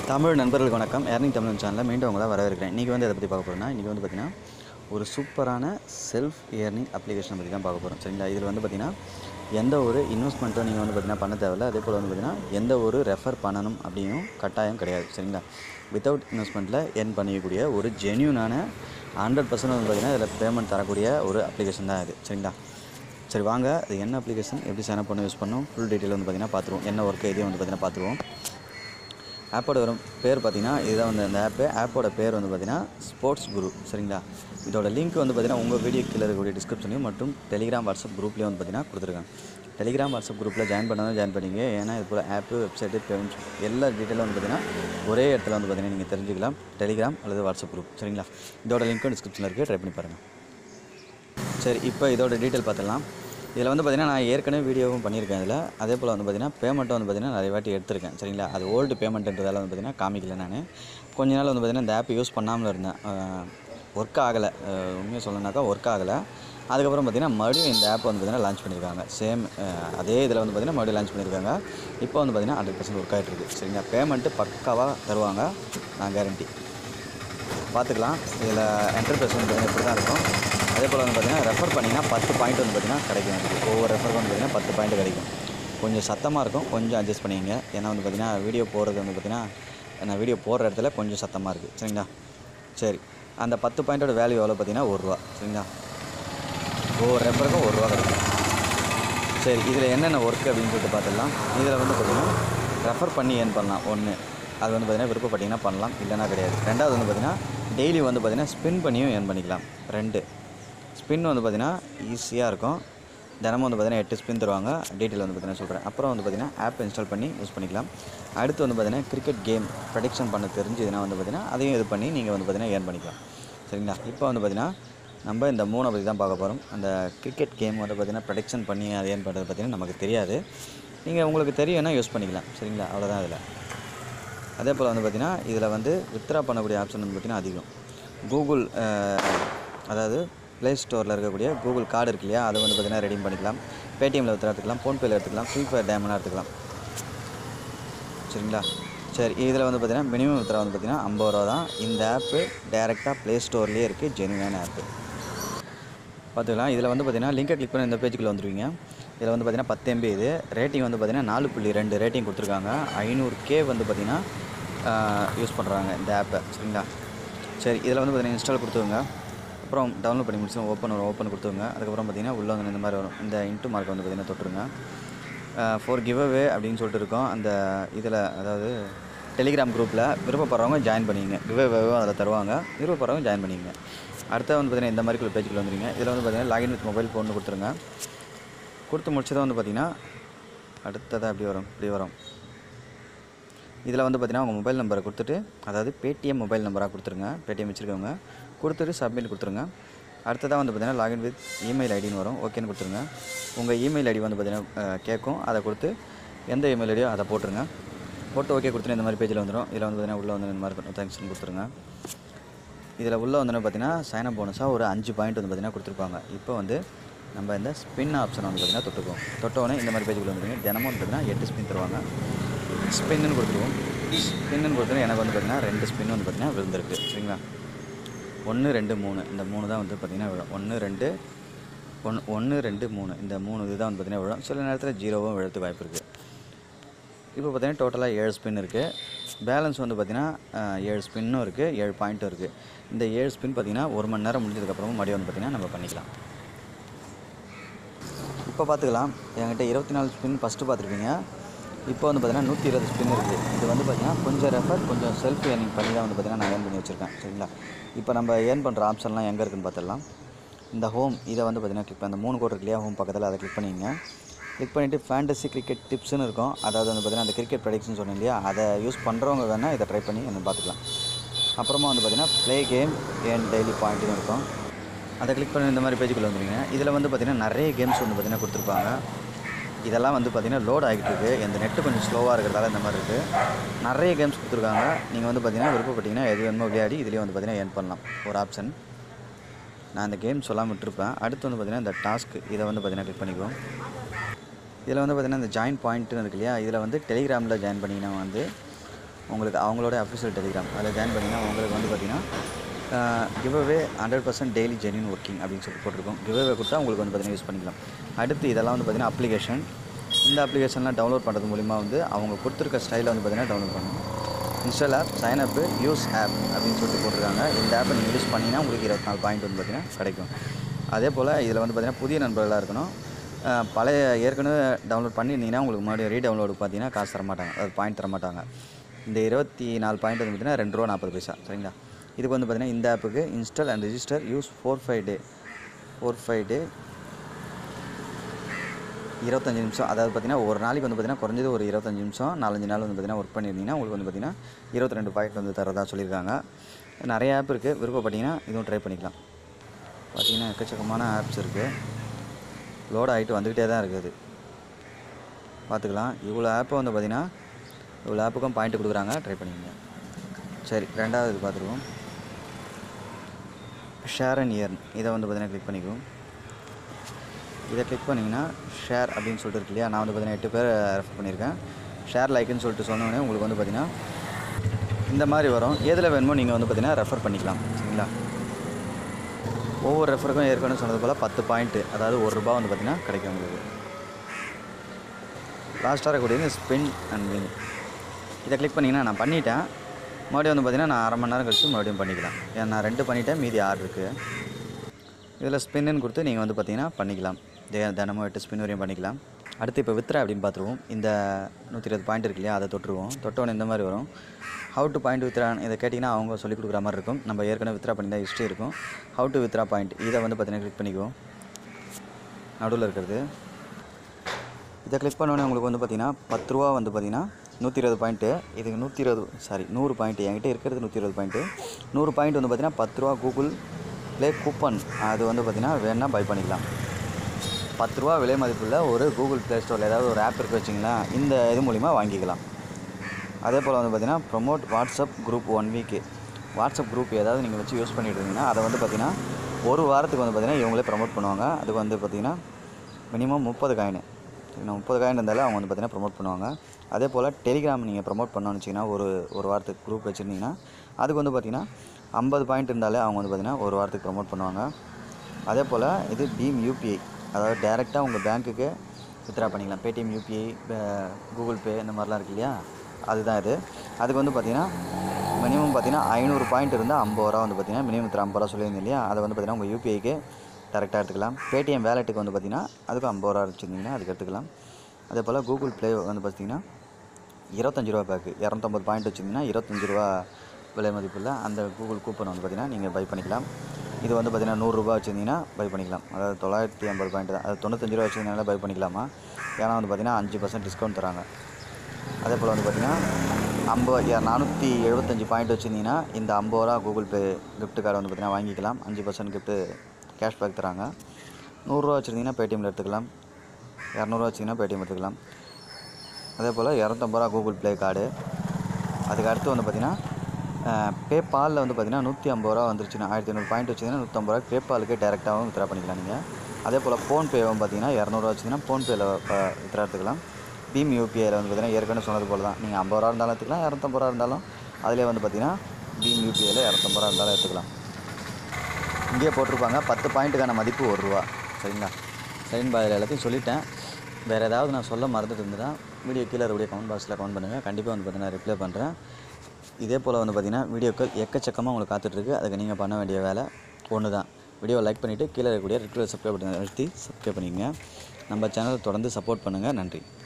தமிழ் நண்பர்களுக்கு வணக்கம் ஏர்னிங் தமிழ் சேனலில் மீண்டும் உங்களை வரவேற்கிறேன் இன்றைக்கி வந்து எதை பற்றி பார்க்க போகிறோம்னா இன்றைக்கி வந்து பார்த்திங்கன்னா ஒரு சூப்பரான செல்ஃப் ஏர்னிங் அப்ளிகேஷனை பற்றி தான் பார்க்க போகிறோம் சரிங்களா இதில் வந்து பார்த்திங்கன்னா எந்த ஒரு இன்வெஸ்ட்மெண்ட்டும் நீங்கள் வந்து பார்த்திங்கன்னா பண்ண தேவையில்ல அதே போல் வந்து பார்த்திங்கன்னா எந்த ஒரு ரெஃபர் பண்ணணும் அப்படியும் கட்டாயம் கிடையாது சரிங்களா வித்தவுட் இன்வெஸ்ட்மெண்ட்டில் எர்ன் பண்ணிக்கக்கூடிய ஒரு ஜென்யூனான ஹண்ட்ரட் பர்சன்ட் வந்து பார்த்திங்கன்னா இதில் பேமெண்ட் தரக்கூடிய ஒரு அப்ளிகேஷன் தான் இது சரிங்களா சரி வாங்க அது என்ன அப்ளிகேஷன் எப்படி சைன் அப் பண்ண யூஸ் பண்ணணும் ஃபுல் டீட்டெயில் வந்து பார்த்திங்கன்னா பார்த்துருவோம் என்ன ஒர்க்கு இதையும் வந்து பார்த்திங்கன்னா பார்த்துருவோம் ஆப்போட வரும் பேர் பார்த்தீங்கன்னா இதுதான் வந்து அந்த ஆப்பு ஆப்போட பேர் வந்து பார்த்தீங்கன்னா ஸ்போர்ட்ஸ் குரு சரிங்களா இதோட லிங்க் வந்து பார்த்தீங்கன்னா உங்கள் வீடியோ கீழே இருக்கக்கூடிய டிஸ்கிரிப்ஷனையும் மற்றும் டெலிகிராம் வாட்ஸ்அப் குரூப்லேயும் வந்து பார்த்தீங்கன்னா கொடுத்துருக்காங்க டெலிகிராம் வாட்ஸ்அப் குரூப்பில் ஜாயின் பண்ணாலும் ஜாயின் பண்ணிங்க ஏன்னா இது போல் ஆப்பு வெப்சைட்டு பேமெண்ட் எல்லா டீட்டெயிலும் வந்து பார்த்தீங்கன்னா ஒரே இடத்துல வந்து பார்த்தீங்கன்னா நீங்கள் தெரிஞ்சுக்கலாம் டெலிகிராம் அல்லது வாட்ஸ்அப் குரூப் சரிங்களா இதோட லிங்க்கும் டிஸ்கிரிப்ஷனில் இருக்குது ட்ரை பண்ணி பாருங்கள் சரி இப்போ இதோட டீட்டெயில் பார்த்துடலாம் இதில் வந்து பார்த்திங்கன்னா நான் ஏற்கனவே வீடியோவும் பண்ணியிருக்கேன் இதில் அதே போல் வந்து பார்த்திங்கன்னா பேமெண்ட்டும் வந்து பார்த்திங்கன்னா நிறைய வாட்டி எடுத்திருக்கேன் சரிங்களா அது ஓல்டு பேமெண்ட்டுன்றதால வந்து பார்த்திங்கன்னா காமிக்கல நான் கொஞ்ச நாள் வந்து பார்த்திங்கன்னா இந்த ஆப் யூஸ் பண்ணாமல் இருந்தேன் ஒர்க் ஆகலை உண்மையாக சொல்லணுனாக்கா ஒர்க் ஆகலை அதுக்கப்புறம் பார்த்திங்கன்னா மறுபடியும் இந்த ஆப் வந்து பார்த்திங்கன்னா லான்ச் பண்ணியிருக்காங்க சேம் அதே இதில் வந்து பார்த்திங்கன்னா மறுபடியும் லான்ச் பண்ணியிருக்காங்க இப்போ வந்து பார்த்திங்கன்னா ஹண்ட்ரட் பர்சன்ட் ஒர்க் ஆகிட்டு இருக்குது சரிங்களா பேமெண்ட்டு பக்காவாக தருவாங்க நான் கேரண்டி பார்த்துக்கலாம் இதில் என்டர்பிரைஸ் வந்து பார்த்திங்கன்னா இப்படி தான் இருக்கும் அதே போல் வந்து பார்த்திங்கன்னா ரெஃபர் பண்ணிங்கன்னா பத்து பாயிண்ட் வந்து பார்த்திங்கன்னா கிடைக்கும் உங்களுக்கு. ஒவ்வொரு ரெஃபருக்கு வந்து பார்த்திங்கன்னா பத்து பாயிண்ட் கிடைக்கும் கொஞ்சம் சத்தமாக இருக்கும் கொஞ்சம் அட்ஜஸ்ட் பண்ணிங்க ஏன்னா வந்து பார்த்திங்கன்னா வீடியோ போடுறது வந்து பார்த்திங்கன்னா நான் வீடியோ போடுற இடத்துல கொஞ்சம் சத்தமாக இருக்குது சரிங்களா சரி அந்த பத்து பாயிண்டோட வேல்யூ எவ்வளோ பார்த்திங்கன்னா ஒரு ரூபா சரிங்களா ஒவ்வொரு ரெஃபருக்கும் ஒரு ரூபா கிடைக்கும் சரி இதில் என்னென்ன ஒர்க் அப்படின்னு சொல்லிட்டு பார்த்துடலாம் இதில் வந்து பார்த்திங்கன்னா ரெஃபர் பண்ணி ஏர்ன் பண்ணலாம் ஒன்று அது வந்து பார்த்திங்கன்னா விருப்பப்பட்டீங்கன்னா பண்ணலாம் இல்லைனா கிடையாது ரெண்டாவது வந்து பார்த்திங்கன்னா டெய்லி வந்து பார்த்திங்கன்னா ஸ்பின் பண்ணியும் ஏர்ன் பண்ணிக்கலாம் ரெண்டு ஸ்பின் வந்து பார்த்திங்கன்னா ஈஸியாக இருக்கும் தினமும் வந்து பார்த்திங்கன்னா எட்டு ஸ்பின் தருவாங்க டீட்டெயில் வந்து பார்த்திங்கன்னா சொல்கிறேன் அப்புறம் வந்து பார்த்திங்கன்னா ஆப் இன்ஸ்டால் பண்ணி யூஸ் பண்ணிக்கலாம் அடுத்து வந்து பார்த்திங்கன்னா கிரிக்கெட் கேம் ப்ரடிக்ஷன் பண்ண தெரிஞ்சதுன்னா வந்து பார்த்திங்கன்னா அதையும் இது பண்ணி நீங்கள் வந்து பார்த்திங்கன்னா ஏர்ன் பண்ணிக்கலாம் சரிங்களா இப்போ வந்து பார்த்திங்கன்னா நம்ம இந்த மூணை பற்றி தான் பார்க்க போகிறோம் அந்த கிரிக்கெட் கேம் வந்து பார்த்திங்கன்னா ப்ரடிக்ஷன் பண்ணி அது ஏன் பண்ணுறது பார்த்திங்கன்னா நமக்கு தெரியாது நீங்கள் உங்களுக்கு தெரியும்னா யூஸ் பண்ணிக்கலாம் சரிங்களா அவ்வளோதான் இதில் அதே போல் வந்து பார்த்திங்கன்னா இதில் வந்து வித்ரா பண்ணக்கூடிய ஆப்ஷன் வந்து பார்த்திங்கன்னா அதிகம் கூகுள் அஹ், அதாவது ப்ளே ஸ்டோரில் இருக்கக்கூடிய கூகுள் கார்டு இருக்கு இல்லையா அதை வந்து பார்த்திங்கன்னா ரெடீம் பண்ணிக்கலாம் பேடிஎம்மில் வித்ரா எடுத்துக்கலாம் ஃபோன்பேயில் எடுத்துக்கலாம் ஃப்ரீ ஃபயர் டேமனாக எடுத்துக்கலாம் சரிங்களா சரி இதில் வந்து பார்த்திங்கன்னா மினிமம் வித்ரா வந்து பார்த்திங்கன்னா ஐம்பது ரூபா தான் இந்த ஆப்பு டேரெக்டாக ப்ளே ஸ்டோர்லேயே இருக்குது ஜெனுவான ஆப்பு பார்த்துக்கலாம் இதில் வந்து பார்த்தீங்கன்னா லிங்கை கிளிக் பண்ணி இந்த பேஜுக்குள்ளே வந்துருவீங்க இதில் வந்து பார்த்தீங்கன்னா பத்து எம்பி இது ரேட்டிங் வந்து பார்த்தீங்கன்னா நாலு புள்ளி ரெண்டு ரேட்டிங் கொடுத்துருக்காங்க ஐநூறு கே வந்து பார்த்தீங்கன்னா யூஸ் பண்ணுறாங்க இந்த ஆப்பை சரிங்களா சரி இதில் வந்து பார்த்தீங்கன்னா இன்ஸ்டால் கொடுத்துருங்க அப்புறம் டவுன்லோட் பண்ணி முடிச்சு ஓப்பன் வரும் ஓப்பன் கொடுத்துருங்க அதுக்கப்புறம் பார்த்தீங்கன்னா உள்ளே வந்து இந்த மாதிரி வரும் இந்த இன்ட்டு மார்க் வந்து பார்த்தீங்கன்னா தொட்டுருங்க ஃபோர் கிவ் அவே அப்படின்னு சொல்லிட்டு இருக்கோம் அந்த இதில் அதாவது டெலிகிராம் குரூப்பில் விருப்பப்படுறவங்க ஜாயின் பண்ணிங்க கிவ் அவேவும் அதில் தருவாங்க விருப்பப்படுறவங்க ஜாயின் பண்ணிங்க அடுத்து வந்து பார்த்தீங்கன்னா இந்த மாதிரி பேஜுக்குள்ள வந்துருங்க இதில் வந்து பார்த்தீங்கன்னா லாகின் வித் மொபைல் ஃபோன் கொடுத்துருங்க கொடுத்து முடிச்சதை வந்து பார்த்தீங்கன்னா அடுத்ததாக எப்படி வரும் இப்படி வரும் இதில் வந்து பார்த்தீங்கன்னா உங்கள் மொபைல் நம்பரை கொடுத்துட்டு அதாவது பேடிஎம் மொபைல் நம்பராக கொடுத்துருங்க பேடிஎம் வச்சுருக்கவங்க கொடுத்துட்டு சப்மிட் கொடுத்துருங்க அடுத்ததாக வந்து பார்த்தீங்கன்னா லாகின் வித் இமெயில் ஐடின்னு வரும் ஓகேன்னு கொடுத்துருங்க உங்கள் இமெயில் ஐடி வந்து பார்த்தீங்கன்னா அஹ், கேட்கும் அதை கொடுத்து எந்த இமெயில் ஐடியோ அதை போட்டுருங்க போட்டு ஓகே கொடுத்துட்டு இந்த மாதிரி பேஜில் வந்துடும் இதில் வந்து பார்த்தீங்கன்னா உள்ளே வந்து இந்த மாதிரி தேங்க்ஸ்னு கொடுத்துருங்க இதில் உள்ளே வந்து பார்த்தீங்கன்னா சைன் அப் போனஸாக ஒரு அஞ்சு பாயிண்ட் வந்து பார்த்தீங்கன்னா கொடுத்துருப்பாங்க இப்போ வந்து நம்ம இந்த ஸ்பின் ஆப்ஷன் வந்து பார்த்தீங்கன்னா தொட்டுக்குவோம் தொட்டோடனே இந்த மாதிரி பேஜுக்குள்ள வந்துருங்க தினமும் வந்து பார்த்தீங்கன்னா எட்டு ஸ்பின் தருவாங்க ஸ்பின்னு கொடுத்துருவோம் ஸ்பின்னு கொடுத்துட்டு எனக்கு வந்து பார்த்தீங்கன்னா ரெண்டு ஸ்பின் வந்து பார்த்தீங்கன்னா விழுந்திருக்கு சரிங்களா ஒன்று ரெண்டு மூணு இந்த மூணு தான் வந்து பார்த்தீங்கன்னா விழும் ஒன்று ரெண்டு ஒன்று ஒன்று ரெண்டு மூணு இந்த மூணு இதுதான் வந்து பார்த்தீங்கன்னா விழும் சில நேரத்தில் ஜீரோவும் விழுறதுக்கு வாய்ப்பு இருக்குது இப்போ பார்த்தீங்கன்னா டோட்டலாக ஏழு ஸ்பின் இருக்குது பேலன்ஸ் வந்து பார்த்தீங்கன்னா அஹ், ஏழு ஸ்பின்னும் இருக்குது ஏழு பாயிண்ட்டும் இருக்குது இந்த ஏழு ஸ்பின் பார்த்தீங்கன்னா ஒரு மணி நேரம் முடிஞ்சதுக்கப்புறமும் மறுபடியும் வந்து பார்த்தீங்கன்னா நம்ம பண்ணிக்கலாம் இப்போ பார்த்துக்கலாம் என்கிட்ட இருபத்தி நாலு ஸ்பின் ஃபஸ்ட்டு பார்த்துருப்பீங்க இப்போ வந்து பார்த்தீங்கன்னா நூற்றி இருபது ஸ்பின் இருக்குது இது வந்து பார்த்தீங்கன்னா கொஞ்சம் ரெஃபர் கொஞ்சம் செல்ஃப் ஏர்னிங் பண்ணி தான் வந்து பார்த்தீங்கன்னா நான் ஏர்ன் பண்ணி வச்சுருக்கேன் சரிங்களா இப்போ நம்ம ஏர்ன் பண்ணுற ஆப்ஷன்லாம் எங்கே இருக்குன்னு பார்த்துடலாம் இந்த ஹோம் இதை வந்து பார்த்தீங்கன்னா கிளிக் பண்ண அந்த மூணு கோட் இருக்கு இல்லையா ஹோம் பக்கத்தில் அதை கிளிக் பண்ணிங்க கிளிக் பண்ணிவிட்டு ஃபேண்டசி கிரிக்கெட் டிப்ஸ்னு இருக்கும் அதாவது வந்து பார்த்தீங்கன்னா அந்த கிரிக்கெட் ப்ரடிக்ஷன் சொன்னேன் இல்லையா அதை யூஸ் பண்ணுறவங்க வேணால் இதை ட்ரை பண்ணி என்ன பார்த்துக்கலாம் அப்புறமா வந்து பார்த்தீங்கன்னா ப்ளே கேம் ஏன் டெய்லி பாயிண்ட்னு இருக்கும் அதை கிளிக் பண்ணி இந்த மாதிரி பேஜுக்குள்ளே வந்துருங்க இதில் வந்து பார்த்தீங்கன்னா நிறைய கேம்ஸ் வந்து பார்த்தீங்கன்னா கொடுத்துருப்பாங்க இதெல்லாம் வந்து பார்த்தீங்கன்னா லோட் ஆகிட்டு இருக்கு இந்த நெட்டு கொஞ்சம் ஸ்லோவாக இருக்கிறதால இந்த மாதிரி இருக்குது நிறைய கேம்ஸ் கொடுத்துருக்காங்க நீங்கள் வந்து பார்த்தீங்கன்னா விருப்பப்பட்டீங்கன்னா எது வேணுமோ விளையாடி இதுலேயே வந்து பார்த்தீங்கன்னா ஏர்ன் பண்ணலாம் ஒரு ஆப்ஷன் நான் இந்த கேம் சொல்லாமல் விட்டுருப்பேன் அடுத்து வந்து பார்த்தீங்கன்னா இந்த டாஸ்க் இதை வந்து பார்த்தீங்கன்னா கிளிக் பண்ணிக்குவோம் இதில் வந்து பார்த்தீங்கன்னா இந்த ஜாயின் பாயிண்ட்னு இருக்கு இல்லையா இதில் வந்து டெலிகிராமில் ஜாயின் பண்ணிங்கன்னா வந்து உங்களுக்கு அவங்களோட அஃபிஷியல் டெலிகிராம் அதில் ஜாயின் பண்ணிங்கன்னா உங்களுக்கு வந்து பார்த்தீங்கன்னா giveaway hundred percent daily genuine working அப்படின்னு சொல்லி போட்டிருக்கோம் கிவ்அவே கொடுத்தா உங்களுக்கு வந்து பார்த்தீங்கன்னா யூஸ் பண்ணிக்கலாம் அடுத்து இதெல்லாம் வந்து பார்த்தீங்கன்னா அப்ளிகேஷன் இந்த அப்ளிகேஷன்லாம் டவுன்லோட் பண்ணுறது மூலிமா வந்து அவங்க கொடுத்துருக்க ஸ்டைலில் வந்து பார்த்தீங்கன்னா டவுன்லோட் பண்ணணும் install app sign up use app அப்படின்னு சொல்லிட்டு போட்டிருக்காங்க இந்த ஆப்பை நீங்கள் யூஸ் பண்ணிங்கன்னா உங்களுக்கு இருபத்தி நாலு பாயிண்ட் வந்து பார்த்தீங்கன்னா கிடைக்கும் அதே போல் இதில் வந்து பார்த்தீங்கன்னா புதிய நண்பர்களாக இருக்கணும் அஹ் பழைய ஏற்கனவே டவுன்லோட் பண்ணியிருந்தீங்கன்னா உங்களுக்கு மறுபடியும் ரீடவுன்லோடுக்கு பார்த்தீங்கன்னா காசு தர மாட்டாங்க அது பாயிண்ட் தர மாட்டாங்க இந்த இருபத்தி நாலு பாயிண்ட் வந்து பார்த்தீங்கன்னா ரெண்டு ரூபா நாற்பது பைசா சரிங்களா இதுக்கு வந்து பார்த்தீங்கன்னா இந்த ஆப்புக்கு install and register use four five day four five day இருபத்தஞ்சி நிமிஷம் அதாவது பார்த்தீங்கன்னா ஒரு நாளைக்கு வந்து பார்த்தீங்கன்னா குறைஞ்சது ஒரு இருபத்தஞ்சி நிமிஷம் நாலஞ்சு நாள் வந்து பார்த்தீங்கன்னா ஒர்க் பண்ணியிருந்தீங்கன்னா உங்களுக்கு வந்து பார்த்தீங்கன்னா இருபத்தி ரெண்டு பாயிண்ட் வந்து தரதா சொல்லியிருக்காங்க நிறைய ஆப் இருக்குது விருப்பப்பட்டீங்கன்னா இதுவும் ட்ரை பண்ணிக்கலாம் பார்த்தீங்கன்னா எக்கச்சக்கமான ஆப்ஸ் இருக்குது லோட் ஆகிட்டு வந்துக்கிட்டே தான் இருக்குது பார்த்துக்கலாம் இவ்வளோ ஆப்பை வந்து பார்த்தீங்கன்னா இவ்வளோ ஆப்புக்கும் பாயிண்ட் கொடுக்குறாங்க ட்ரை பண்ணிக்கங்க சரி ரெண்டாவது இது பார்த்துருவோம் ஷேர் அண்ட் இயர்ன் இதை வந்து பார்த்தீங்கன்னா கிளிக் பண்ணிக்குவோம் இதை கிளிக் பண்ணிங்கன்னா ஷேர் அப்படின்னு சொல்லிட்டு இருக்கு இல்லையா நான் வந்து பார்த்தீங்கன்னா எட்டு பேர் ரெஃபர் பண்ணியிருக்கேன் ஷேர் லைக்குன்னு சொல்லிட்டு சொன்னோடனே உங்களுக்கு வந்து பார்த்தீங்கன்னா இந்த மாதிரி வரும் எதில் வேணுமோ நீங்கள் வந்து பார்த்தீங்கன்னா ரெஃபர் பண்ணிக்கலாம் சரிங்களா ஒவ்வொரு ரெஃபருக்கும் ஏற்கனவே சொன்னது போல் பத்து பாயிண்ட்டு அதாவது ஒரு ரூபா வந்து பார்த்தீங்கன்னா கிடைக்கும் உங்களுக்கு லாஸ்ட்டாக இருக்கக்கூடியது ஸ்பின் அண்ட் வின் இதை கிளிக் பண்ணிங்கன்னா நான் பண்ணிட்டேன் மறுபடியும் வந்து பார்த்தீங்கன்னா நான் அரை மணி நேரம் கழிச்சு மறுபடியும் பண்ணிக்கலாம் ஏன்னா நான் ரெண்டு பண்ணிட்டேன் மீதி ஆறு இருக்குது இதில் ஸ்பின்னு கொடுத்து நீங்கள் வந்து பார்த்தீங்கன்னா பண்ணிக்கலாம் தே- தினமும் எட்டு ஸ்பின் வரையும் பண்ணிக்கலாம் அடுத்து இப்போ வித்ரா அப்படின்னு பார்த்துருவோம் இந்த நூற்றி இருபது பாயிண்ட் இருக்கு இல்லையா அதை தொட்டுருவோம் தொட்டவொடனே இந்த மாதிரி வரும் ஹவு டு பாயிண்ட் வித்ரா இதை கேட்டிங்கன்னா அவங்க சொல்லிக் கொடுக்குற மாதிரி இருக்கும் நம்ம ஏற்கனவே வித்ரா பண்ணி தான் ஹிஸ்ட்ரி இருக்கும் ஹவு டு வித்ரா பாயிண்ட் இதை வந்து பார்த்தீங்கன்னா கிளிக் பண்ணிக்குவோம் நடுவில் இருக்கிறது இதை கிளிக் பண்ணோடனே உங்களுக்கு வந்து பார்த்தீங்கன்னா பத்து ரூபா வந்து பார்த்தீங்கன்னா நூற்றி இருபது பாயிண்ட்டு இதுக்கு நூற்றி இருபது சாரி நூறு பாயிண்ட்டு என்கிட்ட இருக்கிறது நூற்றி இருபது பாயிண்ட்டு நூறு பாயிண்ட் வந்து பார்த்தீங்கன்னா பத்து ரூபா கூகுள் ப்ளே கூப்பன் அது வந்து பார்த்தீங்கன்னா வேணால் பை பண்ணிக்கலாம் பத்து ரூபா விலை மதிப்புள்ள ஒரு கூகுள் ப்ளே ஸ்டோரில் ஏதாவது ஒரு ஆப் இருக்கு வச்சிங்களேன் இந்த இது மூலிமா வாங்கிக்கலாம் அதே போல் வந்து பார்த்தீங்கன்னா promote WhatsApp group one week WhatsApp group ஏதாவது நீங்கள் வச்சு யூஸ் பண்ணிட்டு இருந்தீங்கன்னா அதை வந்து பார்த்தீங்கன்னா ஒரு வாரத்துக்கு வந்து பார்த்தீங்கன்னா இவங்களே ப்ரமோட் பண்ணுவாங்க அதுக்கு வந்து பார்த்தீங்கன்னா மினிமம் முப்பது காயின் சரிங்களா முப்பது காயின் இருந்தாலும் அவங்க வந்து பார்த்தீங்கன்னா ப்ரொமோட் பண்ணுவாங்க அதே போல் டெலிகிராம் நீங்கள் ப்ரொமோட் பண்ணணும்னு வச்சிங்கன்னா ஒரு ஒரு வாரத்துக்கு குரூப் வச்சுருந்தீங்கன்னா அதுக்கு வந்து பார்த்தீங்கன்னா ஐம்பது பாயிண்ட் இருந்தாலே அவங்க வந்து பார்த்தீங்கன்னா ஒரு வாரத்துக்கு ப்ரொமோட் பண்ணுவாங்க அதே போல் இது பீம் யூபிஐ அதாவது டேரெக்டாக உங்கள் பேங்க்குக்கு வித்ரா பண்ணிக்கலாம் பேடிஎம் யூபிஐ கூகுள் பே இந்த மாதிரிலாம் இருக்கு இல்லையா அதுதான் இது அதுக்கு வந்து பார்த்தீங்கன்னா மினிமம் பார்த்தீங்கன்னா ஐநூறு பாயிண்ட் இருந்தால் ஐம்பது ரூபா வந்து பார்த்தீங்கன்னா மினிமம் வித்ரா ஐம்பது ரூபா சொல்லியிருந்தேன் இல்லையா அதை வந்து பார்த்தீங்கன்னா உங்கள் யூபிஐக்கு டேரெக்டாக எடுத்துக்கலாம் பேடிஎம் வேலெட்டுக்கு வந்து பார்த்தீங்கன்னா அதுக்கு ஐம்பது ரூபா வச்சுருந்தீங்கன்னா அதுக்கு எடுத்துக்கலாம் அதே போல் கூகுள் ப்ளே வந்து பார்த்தீங்கன்னா இருபத்தஞ்சி ரூபா பேக்கு இரநூத்தம்பது பாயிண்ட் வச்சிருந்தீங்கன்னா இருபத்தஞ்சி ரூபா விலை மதிப்புள்ள அந்த கூகுள் கூப்பன் வந்து பார்த்தீங்கன்னா நீங்கள் பை பண்ணிக்கலாம் இது வந்து பார்த்தீங்கன்னா நூறுரூபா வச்சுருந்தீங்கன்னா பை பண்ணிக்கலாம் அதாவது தொள்ளாயிரத்தி ஐம்பது பாயிண்ட் தான் அது தொண்ணூத்தஞ்சு ரூபா வச்சுருந்தீங்கன்னா பை பண்ணிக்கலாமா ஏன்னா வந்து பார்த்தீங்கன்னா அஞ்சு பர்சன்ட் டிஸ்கவுண்ட் தராங்க அதே போல் வந்து பார்த்தீங்கன்னா ஐம்பது நானூற்றி எழுபத்தஞ்சி பாயிண்ட் வச்சுருந்தீங்கன்னா இந்த ஐம்பது ரூபா கூகுள் பே gift கார்டு வந்து பார்த்தீங்கன்னா வாங்கிக்கலாம் அஞ்சு பர்சன்ட் கிஃப்ட்டு கேஷ்பேக் தராங்க நூறுரூவா வச்சுருந்தீங்கன்னா பேடிஎம்மில் எடுத்துக்கலாம் இரநூறுவா வச்சிங்கன்னா பேடிஎம் எடுத்துக்கலாம் அதே போல் இரநூத்தம்பது ரூபா கூகுள் ப்ளே கார்டு அதுக்கு அடுத்து வந்து பார்த்தீங்கன்னா பேபாலில் வந்து பார்த்தீங்கன்னா நூற்றி ஐம்பது ரூபா வந்துருச்சுன்னா ஆயிரத்தி ஐநூறு பாயிண்ட் வச்சிங்கன்னா நூற்றம்பது ரூபா பேபாலுக்கு டேரெக்டாகவும் வித்ரா பண்ணிக்கலாம் நீங்கள் அதே போல் ஃபோன்பேவும் பார்த்தீங்கன்னா இரநூறுவா வச்சிங்கன்னா ஃபோன்பேயில் வித்ரா எடுத்துக்கலாம் பீம் யூபிஐயில் வந்து பார்த்தீங்கன்னா ஏற்கனவே சொன்னது போல் தான் நீங்கள் ஐம்பது ரூபா இருந்தாலும் எடுத்துக்கலாம் இரநூத்தம்பது ரூபா இருந்தாலும் அதிலே வந்து பார்த்தீங்கன்னா பீம் யூபிஐயில் இரநூத்தம்பது ரூபா இருந்தாலும் எடுத்துக்கலாம் இங்கேயே போட்டிருப்பாங்க பத்து பாயிண்ட்டுக்கான மதிப்பு ஒரு ரூபா சரிங்களா சரின்னு அதில் எல்லாத்தையும் சொல்லிட்டேன் வேறு ஏதாவது நான் சொல்ல மறந்துட்டு இருந்தேன்னா வீடியோ கீழே இருக்கக்கூடிய கமெண்ட் பாக்ஸில் கமெண்ட் பண்ணுங்கள் கண்டிப்பாக வந்து பார்த்தீங்கன்னா ரிப்ளை பண்ணுறேன் இதே போல் வந்து பார்த்தீங்கன்னா வீடியோக்கள் எக்கச்சக்கமாக உங்களுக்கு காத்துட்ருக்கு அதுக்கு நீங்கள் பண்ண வேண்டிய வேலை ஒன்று தான் வீடியோவை லைக் பண்ணிவிட்டு கீழே இருக்கக்கூடிய ரெட் கலர் சப்ஸ்கிரைப் பண்ணி அழுத்தி சப்ஸ்கிரைப் பண்ணிக்கங்க நம்ம சேனலை தொடர்ந்து சப்போர்ட் பண்ணுங்கள் நன்றி